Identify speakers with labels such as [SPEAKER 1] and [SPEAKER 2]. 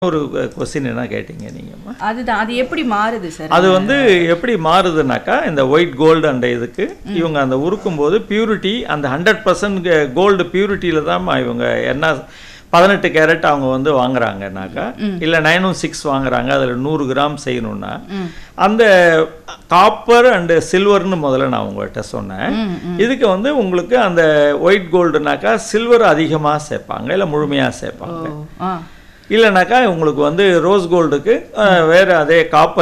[SPEAKER 1] ஒரு கொஸ்டின் என்ன கேட்டீங்க நீங்கம்மா
[SPEAKER 2] அதுதான் அது எப்படி மாறுது சார்
[SPEAKER 1] அது வந்து எப்படி மாறுதுனாக்கா இந்த ஒயிட் கோல்டு அந்த இதுக்கு இவங்க அந்த உருக்கும்போது பியூரிட்டி அந்த ஹண்ட்ரட் பர்சன்ட் கோல்டு பியூரிட்டியில் தான் இவங்க என்ன பதினெட்டு கேரட் அவங்க வந்து வாங்குறாங்கனாக்கா இல்லை நைன் ஒன் சிக்ஸ் வாங்குறாங்க அதில் நூறு கிராம் செய்யணும்னா அந்த காப்பர் அண்டு சில்வர்னு முதல்ல நான் உங்கள்கிட்ட சொன்னேன் இதுக்கு வந்து உங்களுக்கு அந்த ஒயிட் கோல்டுனாக்கா சில்வர் அதிகமாக சேர்ப்பாங்க இல்லை முழுமையாக சேர்ப்பாங்க
[SPEAKER 2] ஓ ஆ
[SPEAKER 1] இல்லைனாக்கா உங்களுக்கு வந்து ரோஸ் கோல்டுக்கு வேறு அதே காப்பர்